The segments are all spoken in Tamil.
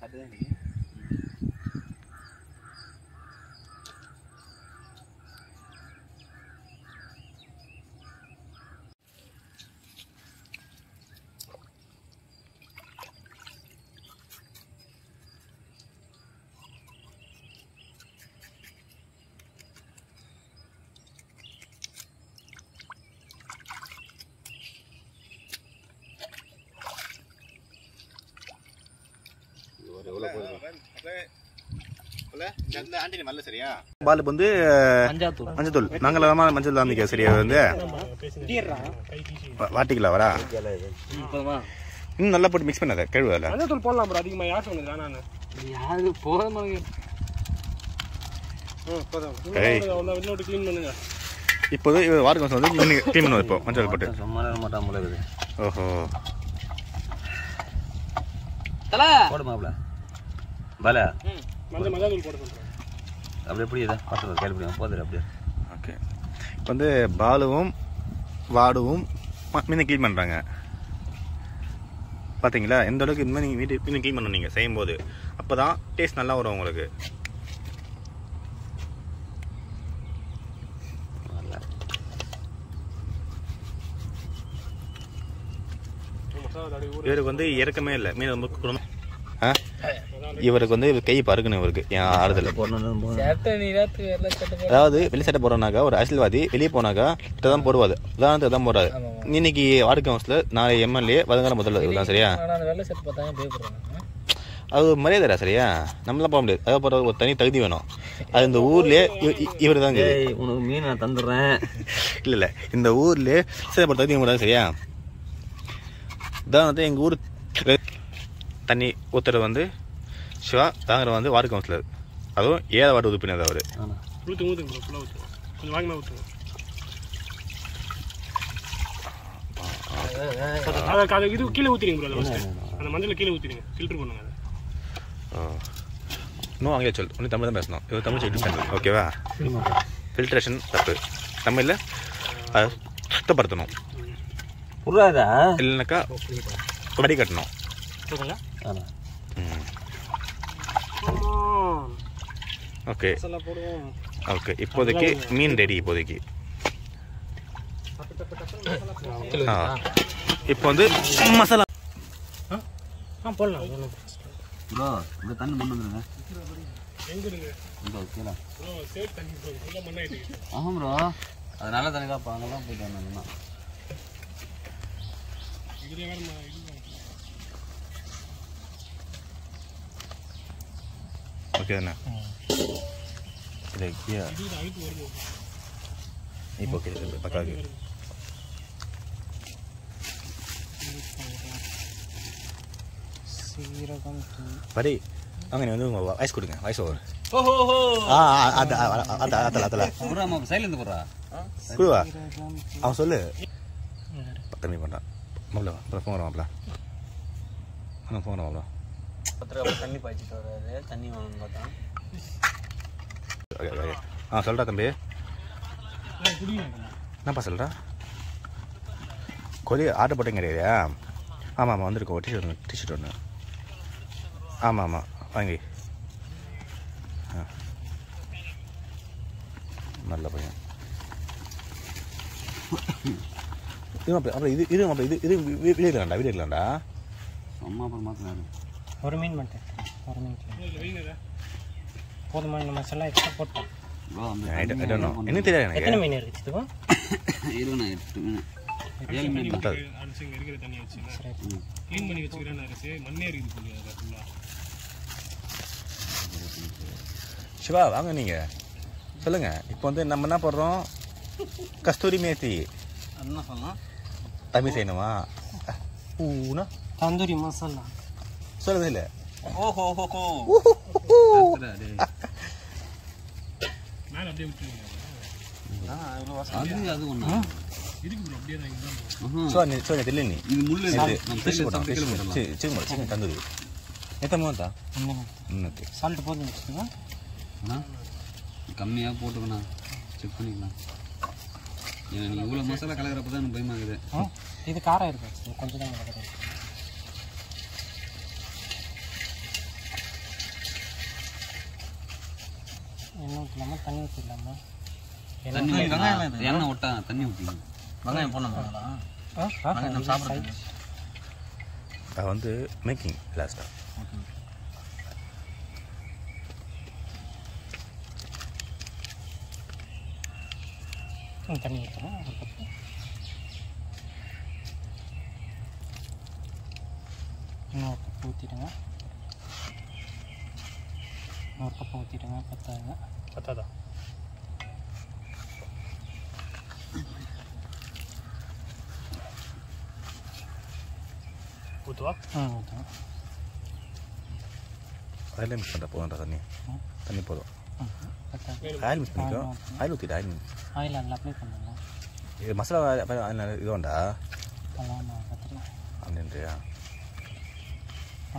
பாலுக்கு வந்து மஞ்சத்தூள் நாங்கள் மஞ்சள் தான் சரியா வந்து வா- வாட்டிக்கலாம் வரா இன்னும் நல்லா போட்டு மிக்ஸ் பண்ணாத கழுவல மஞ்சத்தூள் போடலாம் ப்ரோ அதிகமாக யார் சொன்னது வேணான்னு யாரு போதும் ம் போதும் ஏய். இன்னொரு க்ளீன் பண்ணுங்க இப்போது இவர் வாருக்கு வந்து க்ளீன் பண்ணுவோம் இப்போ மஞ்சள் போட்டு சும்மா மாட்டான் போல இருக்குது ஓஹோ போடு மாப்பிள பல ம் மஞ்சள் மஞ்சள் போட சொல்கிறேன் அப்படி எப்படி இதை பார்த்து கேள்வி போதும் அப்படியே ஓகே இப்போ வந்து பாலுவும் வாடுவும் ம- மீன் க்ளீன் பண்ணுறாங்க பார்த்தீங்களா எந்த அளவுக்கு இந்த மாதிரி நீங்கள் வீட்டு மீன் க்ளீன் பண்ணணும் நீங்கள் செய்யும்போது அப்போ தான் டேஸ்ட் நல்லா வரும் உங்களுக்கு மசாலா தடவி ஊற இவருக்கு வந்து இறக்கமே இல்லை மீன் ரொம்ப குடும்பம் ஆ இவருக்கு வந்து கை பறக்கணும் இவருக்கு என் ஆறுதல் போடணும் அதாவது வெளி சட்டை போடுறனாக்கா ஒரு அரசியல்வாதி வெளியே போனாக்கா இதை தான் போடுவாது உதாரணத்துக்கு தான் போடுறாரு இன்னைக்கு வார்டு கவுன்சிலர் நாளை எம்எல்ஏ வருங்கால முதல்வர் இதுதான் சரியா வெள்ளை சட்டை பார்த்தாங்க பயப்படுறாங்க அது ஒரு மரியாதை சரியா நம்மளாம் போக முடியாது அதை போகிற ஒரு தனி தகுதி வேணும் அது இந்த ஊர்லயே இவர் தாங்க ஏய் உனக்கு மீன் நான் தந்துடுறேன் இல்லை இல்லை இந்த ஊர்லயே சரி போகிற தகுதி கூடாது சரியா உதாரணத்துக்கு எங்கள் ஊர் தண்ணி ஊத்துறது வந்து சிவா தாங்கிற வந்து வார்டு கவுன்சிலர் அதுவும் ஏழை வார்டு உறுப்பினர் அவர் ஆனா ஊற்றுங்க ஊற்றுங்க ப்ரோ ஃபுல்லாக ஊற்றுங்க கொஞ்சம் வாங்கினா ஊற்றுங்க அதை அதை இது கீழே ஊற்றிடுங்க ப்ரோ அதை ஃபஸ்ட்டு அந்த மஞ்சள் கீழே ஊற்றிடுங்க ஃபில்டர் பண்ணுங்க அதை இன்னும் ஆங்கிலம் சொல் ஒன்றும் தமிழ் தான் பேசணும் இது தமிழ் சொல்லி ஓகேவா ஃபில்ட்ரேஷன் தப்பு தமிழில் அதை சுத்தப்படுத்தணும் புரியாதா இல்லைனாக்கா வடிகட்டணும் போதுங்களா ஆனா ஓகே மசாலா போடுவோம் ஓகே இப்போதைக்கு மீன் ரெடி இப்போதைக்கு ஆ இப்போ வந்து மசாலா ஆ போடலாம் ஒன்றும் பிரச்சனை ப்ரோ இந்த தண்ணி மண் வந்துருங்க எங்கே இருங்க இந்த கீழே ப்ரோ சேவ் தண்ணி ப்ரோ ஃபுல்லாக மண்ணாயிட்டு ஆமா ப்ரோ அது நல்ல தண்ணி தான் அங்கே தான் போயிட்டு வந்தேன் இதுலேயே வேறு நான் இது ஓகே தானே இது கீழே இது அழுக்கு வருது இப்போ ஓகே பக்காவுக்கு சீரகம் படி வாங்க நீ வந்து உங்கள் வாய்ஸ் கொடுங்க வாய்ஸ் ஓவர் ஓஹோ ஆ ஆ, அது அது அதில் அதில் புறா மாப்பிள சைலேருந்து புறா குழுவா அவன் சொல்லு தம்பி பண்ணுறான் மாப்பிள அப்புறம் ஃபோன் மாப்பிள ஆ ஃபோன் மாப்பிள பத்திரிக்கை தண்ணி பாய்ச்சிட்டு வராது தண்ணி வாங்கணும் பார்த்தா ஓகே ஓகே ஆ சொல்கிறா தம்பி குடிங்க என்னப்பா சொல்கிறா கோழி ஆர்டர் போட்டேங்க கிடையாதா ஆமாம் ஆமாம் வந்திருக்கோம் டிஷர்ட் ஒன்று டிஷர்ட் ஒன்று ஆமாம் ஆமாம் வாங்கி ஆ நல்ல பையன் இது மாப்பிள அப்புறம் இது இது மாப்பிள இது இது வீ- வீடியோ இருக்கலாம்டா வீடியோ இருக்கலாம்டா அம்மா அப்புறம் மாற்றினாரு ஒரு மீன் மட்டும் ஒரு மீன் வைங்க போதுமா இந்த மசாலா எக்ஸ்ட்ரா போட்டோம் ப்ரோ அந்த I don't- I don't know. என்ன தெரியாது எனக்கு எத்தனை மீன் இருக்குது இதுவா இருபது எட்டு மீன் ஏழு மீன் பத்தாது. அடிச்சு இங்கே இருக்கிற தண்ணி வச்சு க்ளீன் பண்ணி வச்சுக்கிறேன் அரிசி மண்ணே இருக்குது சொல்லி அதை ஃபுல்லாக சிவா வாங்க நீங்கள் சொல்லுங்கள் இப்போ வந்து நம்ம என்ன போடுறோம் கஸ்தூரி மேத்தி என்ன சொல்லலாம் தமிழ் செய்யணுமா ஊனா தந்தூரி மசாலா சொல்லுது இல்லை ஓஹோ ஹோ மேலே அப்படியே விட்டுருங்க அது அது ஒண்ணா இருக்கு ப்ரோ அப்படியே தான் இதுதான் సో నీ సో నీ తెలియని இது முள்ளு ఫిష్ కూడా ఫిష్ చికెన్ కూడా చికెన్ తందూరి ఎంత మోంత ఉన్నది சால்ட் போதும் வச்சுக்கோங்க அண்ணா கம்மியாக போட்டுக்கண்ணா செக் பண்ணிக்கலாம் ஏன்னா நீ இவ்வளோ மசாலா கலக்கிறப்ப தான் எனக்கு பயமா இருக்குது ஆ, இது காரம் இருக்கு கொஞ்சம் தான் மிளகாய் இருக்கு. எண்ணெய் ஊற்றலாமா தண்ணி ஊற்றிடலாமா தண்ணி ஊத்தினா, எண்ணெய் விட்டா தண்ணி ஊற்றிங்க வெங்காயம் போடணுமா ஆ ஆ நம்ம சாப்பிட்றதுக்கு அது வந்து மேக்கிங் லாஸ்ட்டாக ம், தண்ணி ஊற்றணும் ஒரு கப்பு இன்னொரு கப்பு ஊற்றிடுங்க இன்னொரு கப்பு ஊற்றிடுங்க பத்தாதுங்க பத்தாதா ஊத்துவா ம் ஊற்றணும் அதில் மிக்ஸ் பண்ணுற போதும்டா தண்ணி தண்ணி போதும் ம் பத்தாது ஆயில் மிக்ஸ் பண்ணிக்கோ ஆயில் ஊற்றிட்டு ஆயில் ஆயில் அதில் அப்ளை பண்ணணும் இது மசாலா அப்புறம் அதில் இது உண்டா அதெல்லாம் நான் பார்த்துக்கலாம் அப்படின்றியா ஆ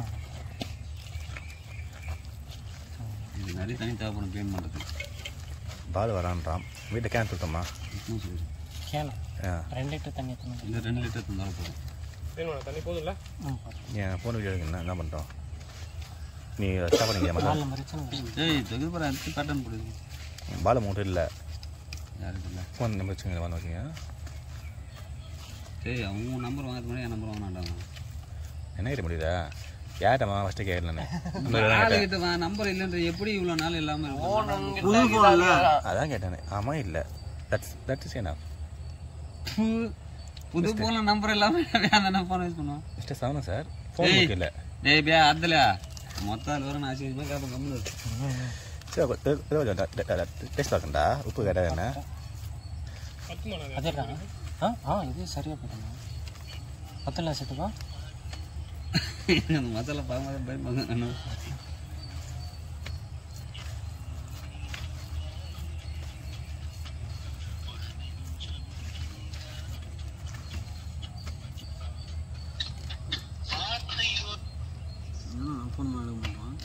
இது நிறைய தண்ணி தேவைப்படும் க்ளீன் பண்ணுறதுக்கு பால் வரான்றான் வீட்டை கேன் கொடுத்தோமா இன்னும் சொல்லு கேனு ஆ ரெண்டு லிட்டர் தண்ணி ஊற்றணும் இல்லை ரெண்டு லிட்டர் தந்தாலும் போதும் வேணுமா தண்ணி போதும்ல ம் போதும் என் ஃபோன் வீடியோ என்ன என்ன பண்ணுறோம் நீ ஸ்டாப் பண்ணிக்கிறியா மசாலா நாலு நம்பர் வச்சு ஏய் தொகுதி பாரு அடுத்து பேட்டர்ன் போடுது பால் மூட்டு இல்லை யாருக்கு இல்லை ஃபோன் நம்பர் வச்சுங்க வந்து வச்சுங்க சரி அவங்க நம்பர் வாங்கிறது முன்னாடி என் நம்பர் வாங்கினாண்டாங்க என்ன கிட்ட முடியுதா யார்ட்டம்மா ஃபஸ்ட்டு கேட்கல ஆளு கிட்ட வா நம்பர் இல்லைன்ற எப்படி இவ்வளோ நாள் இல்லாமல் இருக்கு புது போன்ல அதான் கேட்டேன் ஆமாம் இல்லை தட்ஸ் தட்ஸ் என்ன புது போன்ல நம்பர் இல்லாம அந்த ஃபோன் யூஸ் பண்ணுவோம் மிஸ்டர் சவனா சார் ஃபோன் ஏய். இல்லை டேய் பியா அதுல மொத்த ஆள் வரும் நான் ஆச்சரியமா கேட்பேன் கம்முனு சரி டேஸ்ட் பார்க்கண்டா உப்பு கேட்டால் என்ன பத்துமா நான் அதே ஆ ஆ இது சரியாக போயிடுங்க பத்தல செட்டுப்பா அந்த மசாலா பார்க்கும்போது பயப்பாங்க என்ன ஃபோன் பண்ண மாட்டான்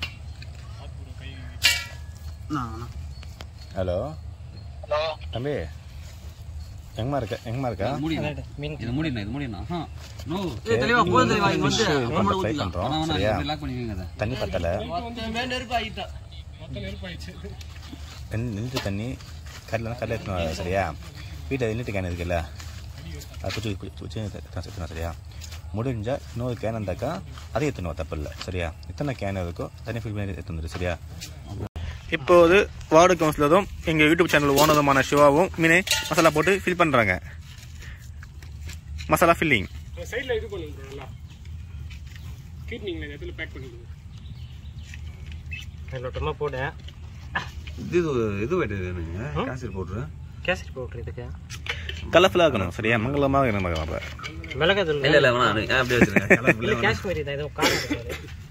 நான் ஹலோ தம்பி எங்கம்மா இருக்க எங்கம்மா இருக்கா முடியும் மீன் இது முடியணும் இது முடியணும் ஆஹா நோ தெளிவா போதும் தெளிவா இங்க வந்து ட்ரை பண்ணுறோம் ஆனால் சரியா நான் லாக் பண்ணி வைங்க அதை தண்ணி பத்தலை மொத்த நெருப்பாயிடுச்சு நின்றுட்டு தண்ணி கடலாம் கடல எடுத்துணும் சரியா வீட்டில் நின்றுட்டு கேன் இருக்குல்ல அது குச்சி குச்சி எடுத்துணும் சரியா முடிஞ்சால் இன்னொரு கேன் இருந்தாக்கா அதை எடுத்துணும் தப்பு இல்லை சரியா எத்தனை கேன் இருக்கோ தண்ணி ஃபில் பண்ணி எடுத்து வந்துடு சரியா இப்போது வார்டு கவுன்சிலரும் எங்கள் யூடியூப் சேனல் ஓனருமான சிவாவும் மீனை மசாலா போட்டு ஃபில் பண்ணுறாங்க மசாலா ஃபில்லிங் சைடில் இது பண்ணுங்க bro, நல்லா கீட்னிங்களா இந்த இடத்துல பேக் பண்ணிடுங்க வெள்ளோட்டமாக போடு இது இது வெட்டு வேணுங்க காசு போட்டுரு கேசரி பவுட்ரு இதுக்கு கலர்ஃபுல்லாக இருக்கணும் சரியா மங்களமாக இருக்கணும் அப்போ மிளகாத்தூள் இல்லை இல்லை வேணாம் அப்படியே வச்சுருங்க இல்லை காஷ்மீரி தான் ஏதோ காரம் இருக்காது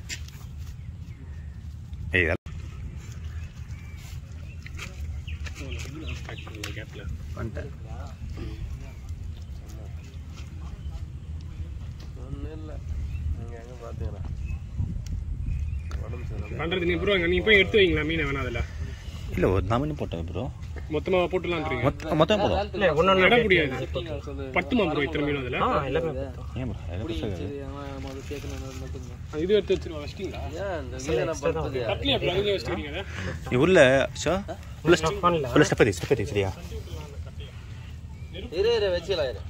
ஏய் பேக் பண்ணுங்க கேப்பில் பண்ணிட்டேன் பண்ணுறது நீ ப்ரோ நீங்கள் போய் எடுத்து வைங்களா மீனை வேணாம் அதில் இல்லை ஒரு நாமினி போட்டேன் ப்ரோ மொத்தமாக போட்டுலான்றீங்க மொத்தம் மொத்தம் போதும் இல்லை ஒன்று இட முடியாது பத்துமா ப்ரோ இத்தனை மீன் அதில் ஆ எல்லாமே போட்டோம் ஏன் ப்ரோ அதில் புதுசாக இது எடுத்து வச்சிருவா வச்சிட்டீங்களா தட்டிலே ப்ரோ அதுலேயே வச்சுக்கிறீங்க அதை நீ உள்ள ஷோ உள்ள ஸ்டெப் பண்ணல உள்ள ஸ்டெப் ஏத்தி ஸ்டெப் ஏத்தி சரியா இரு இரு வச்சுக்கலாம் இரு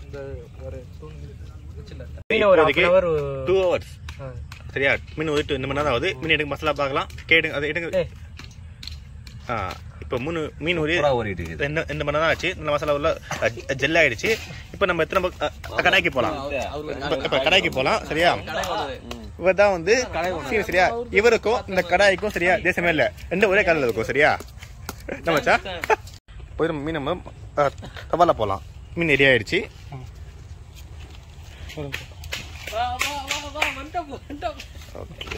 மீன் ஒரு half an hour two hours ஆ. சரியா மீன் ஒரு ரெண்டு மணி நேரம் ஆகுது மீன் எடுங்க மசாலா பார்க்கலாம் கேடுங்க அதை எடுங்க ஏய். ஆ இப்போ மூணு மீன் ஒரு புறா ஓடிட்டு இருக்குது ரெண்டு ரெண்டு மணி நேரம் ஆச்சு இந்த மசாலா உள்ள ஜெல் ஆயிடுச்சு இப்போ நம்ம எத்தனை பக்கம், அ, கடாய்க்கு போகலாம் இப்போ கடாய்க்கு போகலாம் சரியா இவர் தான் வந்து சரி, சரியா இவருக்கும் இந்த கடாய்க்கும் சரியா தேசமே இல்லை ரெண்டு ஒரே கலரில் இருக்கும் சரியா நம்மச்சா போய் நம்ம மீன் நம்ம அ, தவால போகலாம் மீன் ரெடி ஆயிடுச்சு ஓகே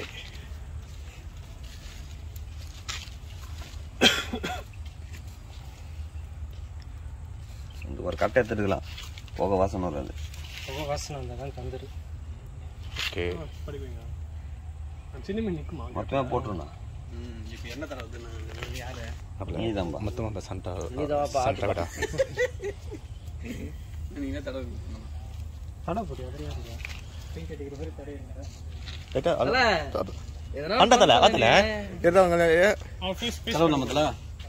ஒரு கட்டை எடுத்துக்கலாம் போக வாசனை வராது ரொம்ப வாசனை வந்தால் தான் தந்துரு ஓகே படிப்பீங்க சின்ன மீன் நிற்குமா மொத்தமாக போட்டுருண்ணா அப்படி நீ தான்பா மொத்தமாக இப்போ சண்டா சண்டா கடா கடை போட்டு எதிரியா இருக்கா பெயிண்ட் அடிக்கிற மாதிரி தரையில்லை அண்டா தலை அதல எடுத்தவங்க அவன் ஃபேஸ் ஃபேஸ் கலவு நம்மத்துல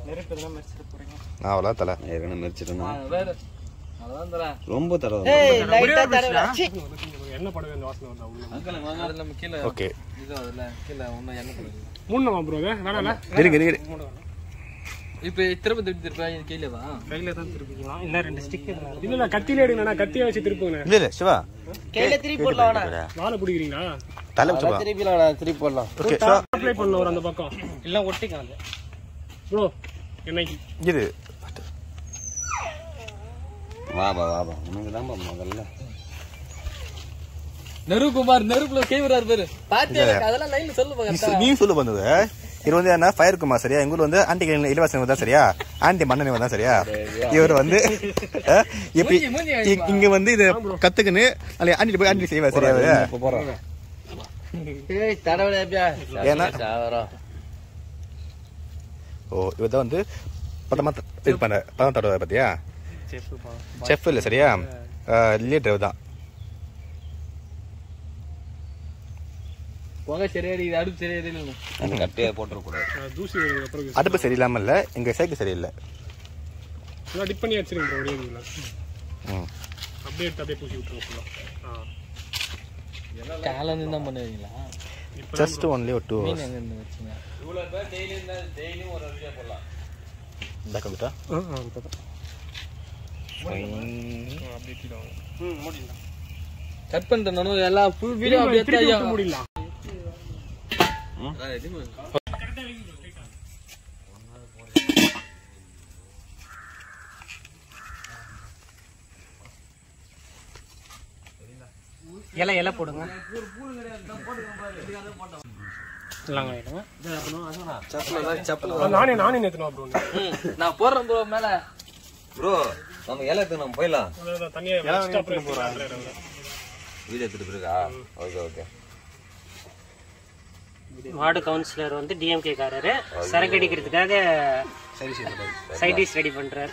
நெருப்பு எதுனா மெரிச்சிட்டு போறீங்க நான் அவ்வளோ தலை ஏற்கனவே மெரிச்சிட்டேன்னா வேறு அதான் தர ரொம்ப தர என்ன படவே அந்த வாசனை வந்தா உள்ள அங்கிள் வாங்க அதில் நம்ம கீழே ஓகே இது அதில் கீழே ஒன்றும் எண்ணெய் போடுது மூணுமா ப்ரோ அது வேணாம்ல இருக்கு இருக்கு இப்போ திரும்ப திருப்பி திருப்பி இது கீழே தான் கையில தான் திருப்பிக்கலாம் இல்ல ரெண்டு ஸ்டிக் இருந்தா இல்ல இல்ல கத்தியில எடுங்கண்ணா கத்தியை வச்சு திருப்புங்கண்ணே இல்லை இல்லை சிவா கையில திருப்பி போடலாம் வாழை பிடிக்கிறீங்களா தலை வச்சுப்பா திருப்பிலாம் திருப்பி போடலாம் ஓகே சிவா அப்ளை பண்ணல ஒரு அந்த பக்கம் இல்ல ஒட்டிக்காது ப்ரோ என்னைக்கு இது வாபா வாபா உனக்கு தான் முதல்ல நெருப்புமார் நெருப்புல கேவுறாரு பேரு பாத்து அதெல்லாம் லைன்ல சொல்லு பாக்க நீ சொல்லு பண்ணுது இது வந்து என்ன ஃபயர் குமார் சரியா எங்க ஊர்ல வந்து ஆண்டி இலவசம் தான் சரியா ஆண்டி மன்னன் தான் சரியா இவர் வந்து அஹ், எப்படி இ- இங்க வந்து இத கத்துக்குன்னு அல்ல ஆண்டி போய் ஆண்டி செய்வா சரியா அவரு? இப்போ போகிறோம் ஏய் தடவை எப்படியா ஏன்னா ஓ இவர் தான் வந்து பதமா த- இது பண்ண பதம் தடவை பாத்தியா செஃப் இல்ல சரியா லீடர் தான் போக சரியாடி இது அடுப்பு சரியாடி அந்த கட்டையை போட்டுறக்கூடாது அஹ் தூசி வருது அப்புறம் அடுப்பு சரியில்லாம இல்ல எங்க சைக்கிள் சரியில்லை எல்லாம் டிப் பண்ணி வச்சிருங்க ப்ரோ ஒரே இதுல ம் அப்படியே எடுத்து அப்படியே பூசி விட்டுருங்க ஃபுல்லா ஆ காலம் தான் பண்ணுவீங்களா ஜஸ்ட் ஒன்லி ஒரு டூ மீன் எங்க இருந்து வச்சுங்க இவ்வளவு பேர் டெய்லி டெய்லியும் ஒரு வீடியோ போடலாம் இந்த கம்ப்யூட்டர் அப்படியே கீழே வாங்க. ம் முடியல கட் பண்ணிட்டேன் எல்லாம் ஃபுல் வீடியோ திருப்பி அப்படியே திருப்பி ஐயா விட்டு முடியலாம் இலை இலை போடுங்க இல்லைங்க இல்லைங்க ஆ, நானே நானே நேத்துனா ப்ரோ நான் போடுறேன் ப்ரோ மேல ப்ரோ நம்ம ஏலத்துக்கு நம்ம போயிடலாம் அதான் தனியா எக்ஸ்ட்ரா ப்ரைஸ் போறாங்க வீடியோ எடுத்துட்டு இருக்கா ஓகே ஓகே வார்டு கவுன்சிலர் வந்து டிஎம்கே காரரு சரக்கு அடிக்கிறதுக்காக சைடிஸ் ரெடி பண்றாரு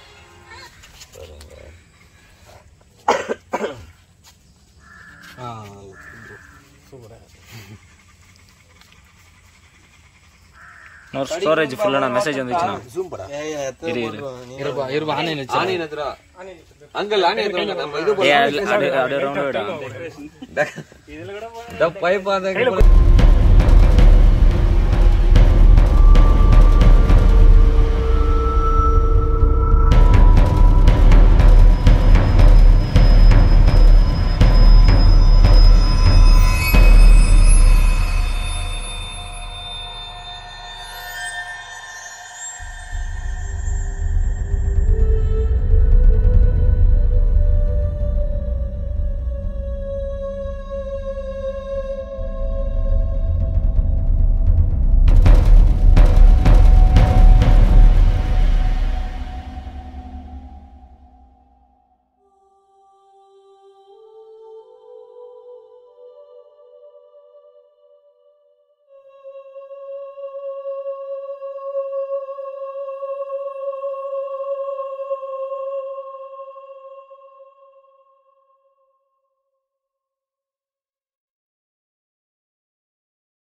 ஸ்டோரேஜ் ஃபுல்லான மெசேஜ் வந்துச்சுனா இரு இரு இருபா இருபா ஆன்லைன் வச்சு ஆனி நத்துறா அங்கிள் ஆனி நத்துறா நம்ம இது அப்படியே அப்படியே ரவுண்ட் விடா பைப் அந்த